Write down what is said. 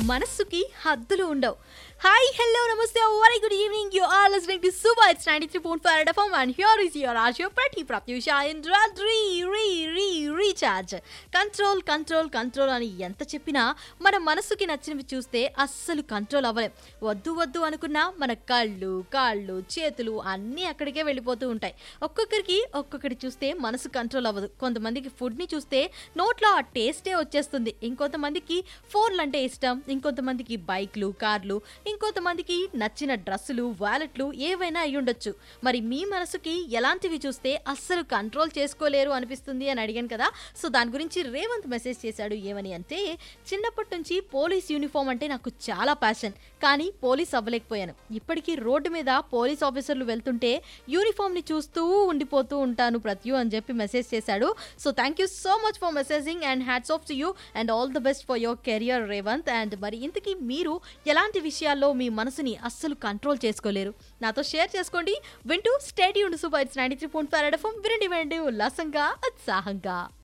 మనస్సుకి హద్దులు ఉండవు హాయ్ హలో నమస్తే very good evening you are listening to super it's ninety three point five FM and here is your Asha ప్రతి Pratyusha in re re re recharge control control control అని ఎంత చెప్పినా మన మనసుకి నచ్చినవి చూస్తే అస్సలు కంట్రోల్ అవ్వలేం వద్దు వద్దు అనుకున్నా మన కళ్ళు కాళ్ళు చేతులు అన్నీ అక్కడికే వెళ్ళిపోతూ ఉంటాయి ఒక్కొక్కరికి ఒక్కొక్కటి చూస్తే మనసు కంట్రోల్ అవ్వదు కొంతమందికి ఫుడ్ని చూస్తే నోట్లో ఆ టేస్టే వచ్చేస్తుంది ఇంకొంతమందికి ఫోన్లు అంటే ఇష్టం ఇంకొంతమందికి బైక్లు కార్లు ఇంకొంతమందికి నచ్చిన డ్రెస్సులు వ్యాలెట్లు ఏవైనా అయి ఉండొచ్చు మరి మీ మనసుకి ఎలాంటివి చూస్తే అస్సలు కంట్రోల్ చేసుకోలేరు అనిపిస్తుంది అని అడిగాను కదా సో దాని గురించి రేవంత్ మెసేజ్ చేశాడు ఏమని అంటే చిన్నప్పటి నుంచి పోలీస్ యూనిఫామ్ అంటే నాకు చాలా ప్యాషన్ కానీ పోలీస్ అవ్వలేకపోయాను ఇప్పటికీ రోడ్డు మీద పోలీస్ ఆఫీసర్లు వెళ్తుంటే యూనిఫామ్ని చూస్తూ ఉండిపోతూ ఉంటాను ప్రత్యు అని చెప్పి మెసేజ్ చేశాడు so thank you so much for messaging and hats off to you and all the best for your career Revanth and మరి ఇంతకీ మీరు ఎలాంటి విషయాల్లో మీ మనసుని అస్సలు కంట్రోల్ చేసుకోలేరు నాతో షేర్ చేసుకోండి వింటూ స్టేట్ యూన్ super it's ninety three point five వినండి వినండి ఉల్లాసంగా ఉత్సాహంగా